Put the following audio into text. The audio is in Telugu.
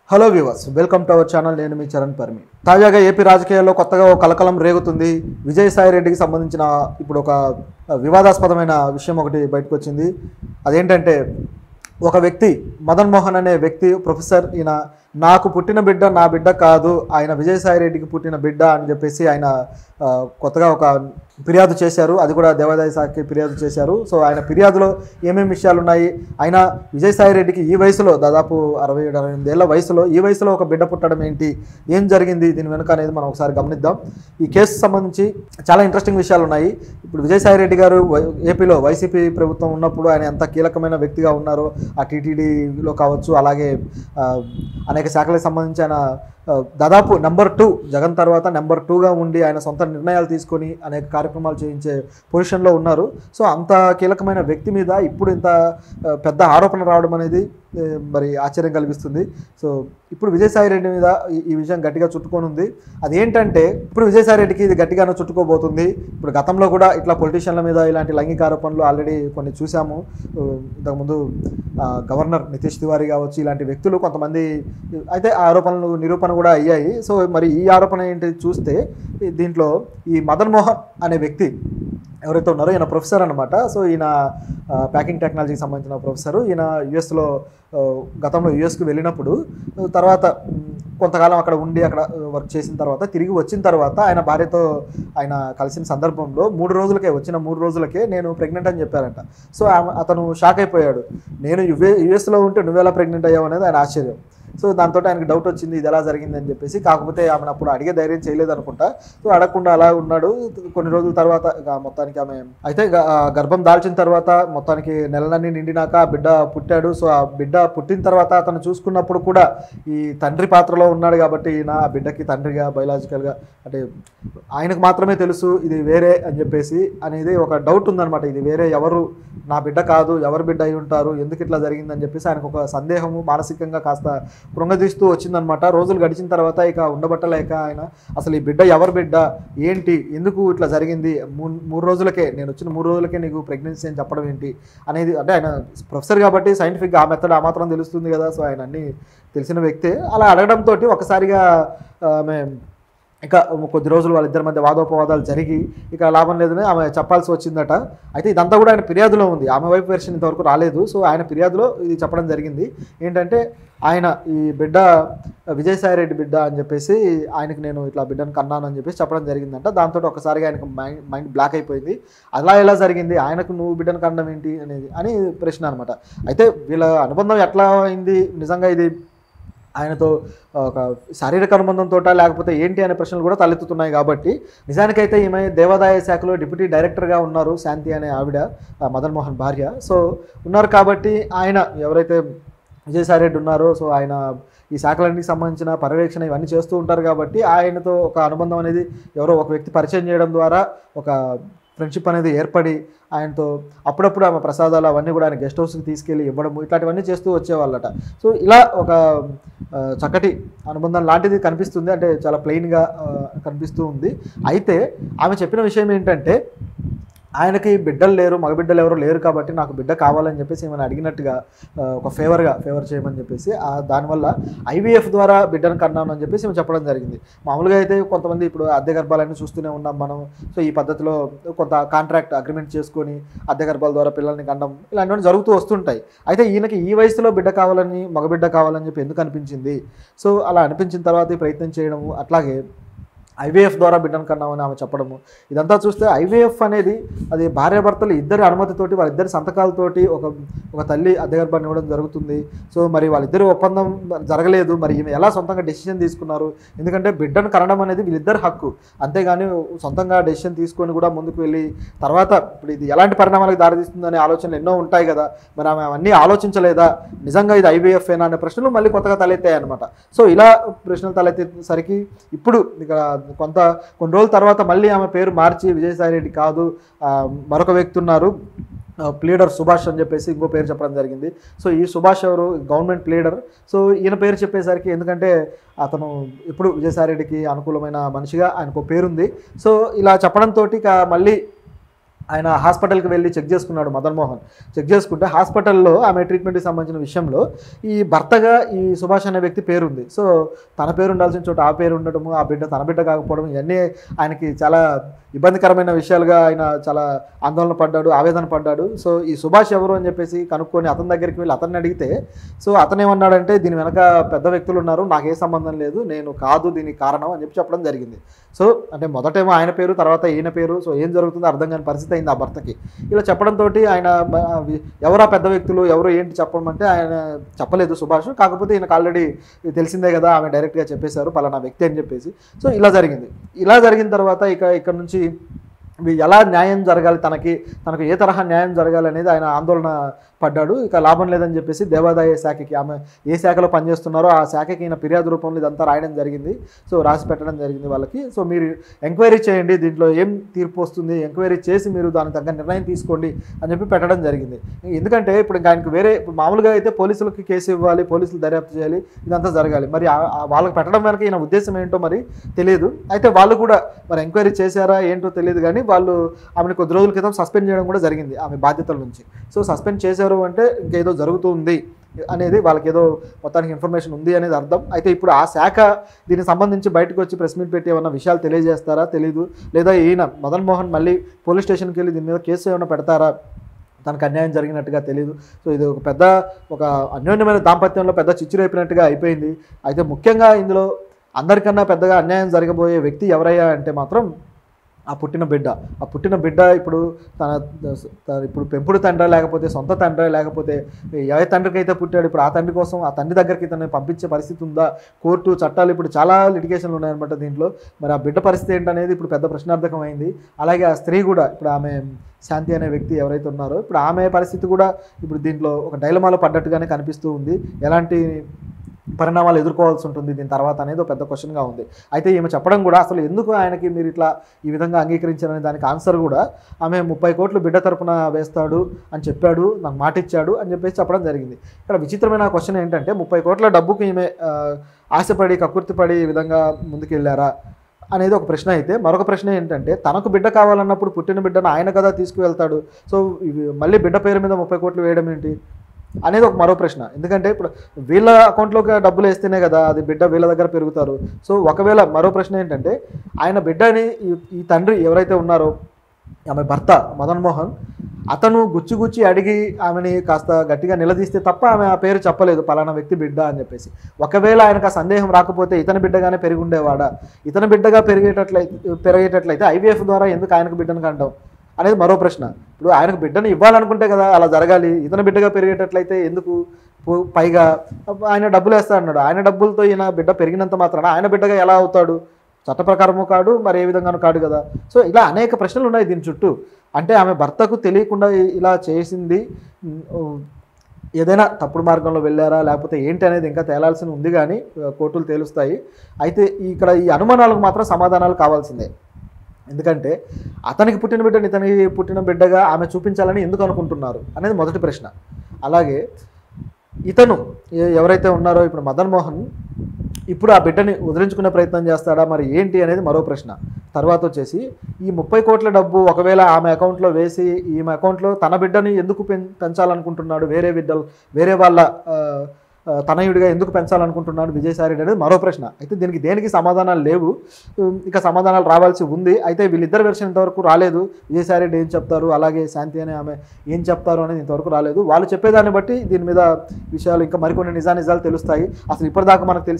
hello viewers welcome to our channel నేను మీ చరణ్ పర్మి తాజాగా ఏపీ రాజకీయాల్లో కొత్తగా ఒక కలకలం రేగుతుంది విజయసాయి రెడ్డికి సంబంధించిన ఇప్పుడు ఒక వివాదాస్పదమైన విషయం ఒకటి బయటకు వచ్చింది అదేంటంటే ఒక వ్యక్తి మదన్ మోహన్ అనే వ్యక్తి ప్రొఫెసర్ ఈయన నాకు పుట్టిన బిడ్డ నా బిడ్డ కాదు ఆయన విజయసాయి రెడ్డికి పుట్టిన బిడ్డ అని చెప్పేసి ఆయన ఆ, కొత్తగా ఒక ఫిర్యాదు చేశారు అది కూడా దేవాదాయ శాఖకి ఫిర్యాదు చేశారు సో ఆయన ఫిర్యాదులో ఏమేమి విషయాలు ఉన్నాయి ఆయన విజయసాయి రెడ్డికి ఈ వయసులో దాదాపు అరవై ఏడు అరవై ఎనిమిది ఏళ్ళ వయసులో ఈ వయసులో ఒక బిడ్డ పుట్టడం ఏంటి ఏం జరిగింది దీని వెనుక అనేది మనం ఒకసారి గమనిద్దాం ఈ కేసు సంబంధించి చాలా ఇంట్రెస్టింగ్ విషయాలు ఉన్నాయి ఇప్పుడు విజయసాయి రెడ్డి గారు వై- ఏపీలో వైసీపీ ప్రభుత్వం ఉన్నప్పుడు ఆయన ఎంత కీలకమైన వ్యక్తిగా ఉన్నారో ఆ టీటీడీలో కావచ్చు అలాగే ఆ, అనేక శాఖలకు సంబంధించి ఆయన ఆ, దాదాపు నెంబర్ టూ జగన్ తర్వాత నెంబర్ టూగా ఉండి ఆయన సొంత నిర్ణయాలు తీసుకొని అనేక కార్యక్రమాలు చేయించే పొజిషన్లో ఉన్నారు సో అంత కీలకమైన వ్యక్తి మీద ఇప్పుడు ఇంత ఆ, పెద్ద ఆరోపణ రావడం అనేది ఏ, మరి ఆశ్చర్యం కలిగిస్తుంది సో ఇప్పుడు విజయసాయి రెడ్డి మీద ఈ- ఈ విషయం గట్టిగా చుట్టుకొని ఉంది అదేంటంటే ఇప్పుడు విజయసాయి రెడ్డికి ఇది గట్టిగానే చుట్టుకోబోతుంది ఇప్పుడు గతంలో కూడా ఇట్లా పొలిటీషియన్ల మీద ఇలాంటి లైంగిక ఆరోపణలు ఆల్రెడీ కొన్ని చూసాము ఆ, ఇంతకుముందు ఆ, గవర్నర్ నితీష్ తివారీ కావచ్చు ఇలాంటి వ్యక్తులు కొంతమంది అయితే ఆ ఆరోపణలు నిరూపణ కూడా అయ్యాయి సో మరి ఈ ఆరోపణ ఏంటి చూస్తే ఈ దీంట్లో ఈ మదన్ మోహన్ అనే వ్యక్తి ఎవరైతే ఉన్నారో ఈయన ప్రొఫెసర్ అనమాట సో ఈయన ఆ, ప్యాకింగ్ టెక్నాలజీకి సంబంధించిన ప్రొఫెసర్ ఈయన యుఎస్లో ఆ, గతంలో యుఎస్కి వెళ్ళినప్పుడు ఆ, తర్వాత మ్, కొంతకాలం అక్కడ ఉండి అక్కడ ఆ, వర్క్ చేసిన తర్వాత తిరిగి వచ్చిన తర్వాత ఆయన భార్యతో ఆయన కలిసిన సందర్భంలో మూడు రోజులకే వచ్చిన మూడు రోజులకే నేను ప్రెగ్నెంట్ అని చెప్పారంట సో ఆమె- అతను షాక్ అయిపోయాడు నేను యుఏ యుఎస్లో ఉంటే నువ్వెలా ప్రెగ్నెంట్ అయ్యావు అనేది ఆయన ఆశ్చర్యం సో దాంతో ఆయనకు డౌట్ వచ్చింది ఇది ఎలా జరిగింది అని చెప్పేసి కాకపోతే ఆమెను అప్పుడు అడిగే ధైర్యం చేయలేదు అనుకుంటా సో అడగకుండా అలా ఉన్నాడు కొన్ని రోజుల తర్వాత ఇక మొత్తానికి ఆమె అయితే ఇక, ఆ, గర్భం దాల్చిన తర్వాత మొత్తానికి నెలలన్నీ నిండినాక ఆ బిడ్డ పుట్టాడు సో ఆ బిడ్డ పుట్టిన తర్వాత అతను చూసుకున్నప్పుడు కూడా ఈ తండ్రి పాత్రలో ఉన్నాడు కాబట్టి ఈయన ఆ బిడ్డకి తండ్రిగా బయలాజికల్గా అంటే ఆయనకు మాత్రమే తెలుసు ఇది వేరే అని చెప్పేసి అనేది ఒక డౌట్ ఉందన్నమాట ఇది వేరే ఎవరు నా బిడ్డ కాదు ఎవరు బిడ్డ అయి ఉంటారు ఎందుకు ఇట్లా జరిగిందని చెప్పేసి ఆయనకు ఒక సందేహము మానసికంగా కాస్త కృంగదీస్తూ వచ్చిందనమాట రోజులు గడిచిన తర్వాత ఇక ఉండబట్టలేక ఆయన అసలు ఈ బిడ్డ ఎవరి బిడ్డ ఏంటి ఎందుకు ఇట్లా జరిగింది మూ- మూడు రోజులకే నేను వచ్చిన మూడు రోజులకే నీకు ప్రెగ్నెన్సీ అని చెప్పడం ఏంటి అనేది అంటే ఆయన ప్రొఫెసర్ కాబట్టి సైంటిఫిక్గా ఆ మెథడ్ ఆ మాత్రం తెలుస్తుంది కదా సో ఆయన అన్ని తెలిసిన వ్యక్తే అలా అడగడంతో ఒకసారిగా ఆమె ఇక కొద్ది రోజులు వాళ్ళిద్దరి మధ్య వాదోపవాదాలు జరిగి ఇక లాభం లేదని ఆమె చెప్పాల్సి వచ్చిందట అయితే ఇదంతా కూడా ఆయన ఫిర్యాదులో ఉంది ఆమె వైపు వెర్షన్ ఇంతవరకు రాలేదు సో ఆయన ఫిర్యాదులో ఇది చెప్పడం జరిగింది ఏంటంటే ఆయన ఈ బిడ్డ విజయసాయి రెడ్డి బిడ్డ అని చెప్పేసి ఆయనకి నేను ఇట్లా బిడ్డను కన్నాను అని చెప్పేసి చెప్పడం జరిగిందంట దాంతో ఒకసారిగా ఆయనకు మైండ్ మైండ్ బ్లాక్ అయిపోయింది అలా ఎలా జరిగింది ఆయనకు నువ్వు బిడ్డను కనడం ఏంటి అనేది అని ప్రశ్న అనమాట అయితే వీళ్ళ అనుబంధం ఎట్లా అయింది నిజంగా ఇది ఆయనతో ఒక శారీరక అనుబంధంతో లేకపోతే ఏంటి అనే ప్రశ్నలు కూడా తలెత్తుతున్నాయి కాబట్టి నిజానికైతే ఈమె దేవాదాయ శాఖలో డిప్యూటీ డైరెక్టర్గా ఉన్నారు శాంతి అనే ఆవిడ ఆ, మదన్ మోహన్ భార్య సో ఉన్నారు కాబట్టి ఆయన ఎవరైతే విజయసాయి రెడ్డి ఉన్నారో సో ఆయన ఈ శాఖలన్నిటికి సంబంధించిన పర్యవేక్షణ ఇవన్నీ చేస్తూ ఉంటారు కాబట్టి ఆయనతో ఒక అనుబంధం అనేది ఎవరో ఒక వ్యక్తి పరిచయం చేయడం ద్వారా ఒక ఫ్రెండ్షిప్ అనేది ఏర్పడి ఆయనతో అప్పుడప్పుడు ఆమె ప్రసాదాలు అవన్నీ కూడా ఆయన గెస్ట్ హౌస్కి తీసుకెళ్ళి ఇవ్వడము ఇట్లాంటివన్నీ చేస్తూ వచ్చేవాళ్ళట సో ఇలా ఒక ఆ, చక్కటి అనుబంధం లాంటిది కనిపిస్తుంది అంటే చాలా ప్లెయిన్గా కనిపిస్తూ ఉంది అయితే ఆమె చెప్పిన విషయం ఏంటంటే ఆయనకి బిడ్డలు లేరు మగబిడ్డలు ఎవరు లేరు కాబట్టి నాకు బిడ్డ కావాలని చెప్పేసి ఏమైనా అడిగినట్టుగా ఆ, ఒక ఫేవర్గా ఫేవర్ చేయమని చెప్పేసి ఆ దానివల్ల ఐవీఎఫ్ ద్వారా బిడ్డను కన్నాను అని చెప్పేసి ఏమో చెప్పడం జరిగింది మామూలుగా అయితే కొంతమంది ఇప్పుడు అద్దె గర్భాలన్నీ చూస్తూనే ఉన్నాం మనం సో ఈ పద్ధతిలో కొంత కాంట్రాక్ట్ అగ్రిమెంట్ చేసుకొని అద్దె గర్భాల ద్వారా పిల్లల్ని కనడం ఇలాంటివన్నీ జరుగుతూ వస్తుంటాయి అయితే ఈయనకి ఈ వయసులో బిడ్డ కావాలని మగబిడ్డ కావాలని చెప్పి ఎందుకు అనిపించింది సో అలా అనిపించిన తర్వాత ఈ ప్రయత్నం చేయడము అట్లాగే ఐవీఎఫ్ ద్వారా బిడ్డను కన్నామని ఆమె చెప్పడము ఇదంతా చూస్తే ఐవీఎఫ్ అనేది అది భార్యాభర్తలు ఇద్దరి అనుమతితోటి వాళ్ళిద్దరి సంతకాలతోటి ఒక ఒక తల్లి అద్దె గర్భాన్ని ఇవ్వడం జరుగుతుంది సో మరి వాళ్ళిద్దరి ఒప్పందం జరగలేదు మరి ఈమె ఎలా సొంతంగా డెసిషన్ తీసుకున్నారు ఎందుకంటే బిడ్డను కనడం అనేది వీళ్ళిద్దరి హక్కు అంతేగాని సొంతంగా డెసిషన్ తీసుకొని కూడా ముందుకు వెళ్ళి తర్వాత ఇప్పుడు ఇది ఎలాంటి పరిణామాలకు దారితీస్తుందనే ఆలోచనలు ఎన్నో ఉంటాయి కదా మరి ఆమె అవన్నీ ఆలోచించలేదా నిజంగా ఇది ఐవీఎఫ్ ఏనా అనే ప్రశ్నలు మళ్ళీ కొత్తగా తలెత్తాయి అనమాట సో ఇలా ప్రశ్నలు తలెత్తేసరికి ఇప్పుడు ఇక కొంత కొన్ని రోజుల తర్వాత మళ్ళీ ఆమె పేరు మార్చి విజయసాయి రెడ్డి కాదు ఆ, మరొక వ్యక్తి ఉన్నారు ఆ, ప్లీడర్ సుభాష్ అని చెప్పేసి ఇంకో పేరు చెప్పడం జరిగింది సో ఈ సుభాష్ ఎవరు గవర్నమెంట్ ప్లీడర్ సో ఈయన పేరు చెప్పేసరికి ఎందుకంటే అతను ఇప్పుడు విజయసాయి రెడ్డికి అనుకూలమైన మనిషిగా ఆయనకు ఒక పేరుంది సో ఇలా చెప్పడంతో ఇక మళ్ళీ ఆయన హాస్పిటల్కి వెళ్ళి చెక్ చేసుకున్నాడు మదన్ మోహన్ చెక్ చేసుకుంటే హాస్పిటల్లో ఆమె ట్రీట్మెంట్కి సంబంధించిన విషయంలో ఈ భర్తగా ఈ సుభాష్ అనే వ్యక్తి పేరు ఉంది సో తన పేరు ఉండాల్సిన చోట ఆ పేరు ఉండడము ఆ బిడ్డ తన బిడ్డ కాకపోవడం ఇవన్నీ ఆయనకి చాలా ఇబ్బందికరమైన విషయాలుగా ఆయన చాలా ఆందోళన పడ్డాడు ఆవేదన పడ్డాడు సో ఈ సుభాష్ ఎవరు అని చెప్పేసి కనుక్కొని అతని దగ్గరికి వెళ్ళి అతన్ని అడిగితే సో అతను ఏమన్నాడంటే దీని వెనక పెద్ద వ్యక్తులు ఉన్నారు నాకు ఏ సంబంధం లేదు నేను కాదు దీనికి కారణం అని చెప్పి చెప్పడం జరిగింది సో అంటే మొదటేమో ఆయన పేరు తర్వాత ఈయన పేరు సో ఏం జరుగుతుందో అర్థం కాని పరిస్థితి అయింది ఆ భర్తకి ఇలా చెప్పడంతో ఆయన బ- అవి ఎవరా పెద్ద వ్యక్తులు ఎవరు ఏంటి చెప్పడం అంటే ఆయన చెప్పలేదు సుభాష్ కాకపోతే ఈయనకు ఆల్రెడీ తెలిసిందే కదా ఆమె డైరెక్ట్గా చెప్పేశారు పలానా వ్యక్తి అని చెప్పేసి సో ఇలా జరిగింది ఇలా జరిగిన తర్వాత ఇక ఇక్కడ నుంచి ఇవి ఎలా న్యాయం జరగాలి తనకి తనకు ఏ తరహా న్యాయం జరగాలి అనేది ఆయన ఆందోళన పడ్డాడు ఇక లాభం లేదని చెప్పేసి దేవాదాయ శాఖకి ఆమె ఏ శాఖలో పనిచేస్తున్నారో ఆ శాఖకి ఈయన ఫిర్యాదు రూపంలో ఇదంతా రాయడం జరిగింది సో రాసి పెట్టడం జరిగింది వాళ్ళకి సో మీరు ఎంక్వైరీ చేయండి దీంట్లో ఏం తీర్పు వస్తుంది ఎంక్వైరీ చేసి మీరు దానికి తగ్గ నిర్ణయం తీసుకోండి అని చెప్పి పెట్టడం జరిగింది ఎందుకంటే ఇప్పుడు ఇంకా ఆయనకు వేరే ఇప్పుడు మామూలుగా అయితే పోలీసులకి కేసు ఇవ్వాలి పోలీసులు దర్యాప్తు చేయాలి ఇదంతా జరగాలి మరి ఆ- ఆ వాళ్ళకి పెట్టడం వెనక ఈయన ఉద్దేశం ఏంటో మరి తెలియదు అయితే వాళ్ళు కూడా మరి ఎంక్వైరీ చేశారా ఏంటో తెలియదు కానీ వాళ్ళు ఆమెను కొద్ది రోజుల క్రితం సస్పెండ్ చేయడం కూడా జరిగింది ఆమె బాధ్యతల నుంచి సో సస్పెండ్ చేశారు అంటే ఇంకేదో జరుగుతుంది అనేది వాళ్ళకి ఏదో మొత్తానికి ఇన్ఫర్మేషన్ ఉంది అనేది అర్థం అయితే ఇప్పుడు ఆ శాఖ దీనికి సంబంధించి బయటకు వచ్చి ప్రెస్ మీట్ పెట్టి ఏమన్నా విషయాలు తెలియజేస్తారా తెలీదు లేదా ఈయన మదన్ మోహన్ మళ్ళీ పోలీస్ స్టేషన్కి వెళ్ళి దీని మీద కేసు ఏమైనా పెడతారా తనకు అన్యాయం జరిగినట్టుగా తెలియదు సో ఇది ఒక పెద్ద ఒక అన్యోన్యమైన దాంపత్యంలో పెద్ద చిచ్చు రేపినట్టుగా అయిపోయింది అయితే ముఖ్యంగా ఇందులో అందరికన్నా పెద్దగా అన్యాయం జరగబోయే వ్యక్తి ఎవరయ్యా అంటే మాత్రం ఆ పుట్టిన బిడ్డ ఆ పుట్టిన బిడ్డ ఇప్పుడు తన తన ఇప్పుడు పెంపుడు తండ్రి లేకపోతే సొంత తండ్రి లేకపోతే ఏ తండ్రికి అయితే పుట్టాడు ఇప్పుడు ఆ తండ్రి కోసం ఆ తండ్రి దగ్గరికి తనని పంపించే పరిస్థితి ఉందా కోర్టు చట్టాలు ఇప్పుడు చాలా లిటిగేషన్లు ఉన్నాయన్నమాట దీంట్లో మరి ఆ బిడ్డ పరిస్థితి ఏంటనేది ఇప్పుడు పెద్ద ప్రశ్నార్థకం అయింది అలాగే ఆ స్త్రీ కూడా ఇప్పుడు ఆమె శాంతి అనే వ్యక్తి ఎవరైతే ఉన్నారో ఇప్పుడు ఆమె పరిస్థితి కూడా ఇప్పుడు దీంట్లో ఒక డైలమాలో పడ్డట్టుగానే కనిపిస్తూ ఉంది ఎలాంటి పరిణామాలు ఎదుర్కోవాల్సి ఉంటుంది దీని తర్వాత అనేది ఒక పెద్ద క్వశ్చన్గా ఉంది అయితే ఈమె చెప్పడం కూడా అసలు ఎందుకు ఆయనకి మీరు ఇట్లా ఈ విధంగా అంగీకరించారనే దానికి ఆన్సర్ కూడా ఆమె ముప్పై కోట్లు బిడ్డ తరపున వేస్తాడు అని చెప్పాడు నాకు మాట ఇచ్చాడు అని చెప్పేసి చెప్పడం జరిగింది ఇక్కడ విచిత్రమైన క్వశ్చన్ ఏంటంటే ముప్పై కోట్ల డబ్బుకి ఈమె ఆ, ఆశపడి కక్కుర్తిపడి ఈ విధంగా ముందుకెళ్ళారా అనేది ఒక ప్రశ్న అయితే మరొక ప్రశ్న ఏంటంటే తనకు బిడ్డ కావాలన్నప్పుడు పుట్టిన బిడ్డను ఆయన కదా తీసుకువెళ్తాడు సో ఇవి మళ్ళీ బిడ్డ పేరు మీద ముప్పై కోట్లు వేయడం ఏంటి అనేది ఒక మరో ప్రశ్న ఎందుకంటే ఇప్పుడు వీళ్ళ అకౌంట్లోకి డబ్బులు వేస్తేనే కదా అది బిడ్డ వీళ్ళ దగ్గర పెరుగుతారు సో ఒకవేళ మరో ప్రశ్న ఏంటంటే ఆయన బిడ్డని ఈ- ఈ తండ్రి ఎవరైతే ఉన్నారో ఆమె భర్త మదన్ మోహన్ అతను గుచ్చి గుచ్చి అడిగి ఆమెని కాస్త గట్టిగా నిలదీస్తే తప్ప ఆమె ఆ పేరు చెప్పలేదు పలానా వ్యక్తి బిడ్డ అని చెప్పేసి ఒకవేళ ఆయనకు ఆ సందేహం రాకపోతే ఇతని బిడ్డగానే పెరిగి ఉండేవాడా ఇతని బిడ్డగా పెరిగేటట్లయితే పెరిగేటట్లయితే ఐవీఎఫ్ ద్వారా ఎందుకు ఆయనకు బిడ్డను కంటాం అనేది మరో ప్రశ్న ఇప్పుడు ఆయనకు బిడ్డను ఇవ్వాలనుకుంటే కదా అలా జరగాలి ఇతని బిడ్డగా పెరిగేటట్లయితే ఎందుకు పో- పైగా ఆయన డబ్బులు వేస్తా అన్నాడు ఆయన డబ్బులతో ఈయన బిడ్డ పెరిగినంత మాత్రాన ఆయన బిడ్డగా ఎలా అవుతాడు చట్ట ప్రకారము కాడు మరి ఏ విధంగానూ కాడు కదా సో ఇలా అనేక ప్రశ్నలు ఉన్నాయి దీని చుట్టూ అంటే ఆమె భర్తకు తెలియకుండా ఇ- ఇలా చేసింది ఉమ్, ఏదైనా తప్పుడు మార్గంలో వెళ్ళారా లేకపోతే ఏంటి అనేది ఇంకా తేలాల్సి ఉంది కానీ ఆ, కోర్టులు తేలుస్తాయి అయితే ఇక్కడ ఈ అనుమానాలకు మాత్రం సమాధానాలు కావాల్సిందే ఎందుకంటే అతనికి పుట్టిన బిడ్డని ఇతనికి పుట్టిన బిడ్డగా ఆమె చూపించాలని ఎందుకు అనుకుంటున్నారు అనేది మొదటి ప్రశ్న అలాగే ఇతను ఎ- ఎవరైతే ఉన్నారో ఇప్పుడు మదన్ మోహన్ ఇప్పుడు ఆ బిడ్డని వదిలించుకునే ప్రయత్నం చేస్తాడా మరి ఏంటి అనేది మరో ప్రశ్న తర్వాత వచ్చేసి ఈ ముప్పై కోట్ల డబ్బు ఒకవేళ ఆమె అకౌంట్లో వేసి ఈమె అకౌంట్లో తన బిడ్డని ఎందుకు పెం పెంచాలనుకుంటున్నాడు వేరే బిడ్డలు వేరే వాళ్ళ ఆ, ఆ, తనయుడిగా ఎందుకు పెంచాలనుకుంటున్నాడు విజయసాయి రెడ్డి అనేది మరో ప్రశ్న అయితే దీనికి దేనికి సమాధానాలు లేవు ఉమ్, ఇక సమాధానాలు రావాల్సి ఉంది అయితే వీళ్ళిద్దరు వెర్షన్ ఇంతవరకు రాలేదు విజయసాయి రెడ్డి ఏం చెప్తారు అలాగే శాంతి అనే ఆమె ఏం చెప్తారు అనేది ఇంతవరకు రాలేదు వాళ్ళు చెప్పేదాన్ని బట్టి దీని మీద విషయాలు ఇంకా మరికొన్ని నిజా నిజాలు తెలుస్తాయి అసలు ఇప్పటిదాకా మనకు తెలిసి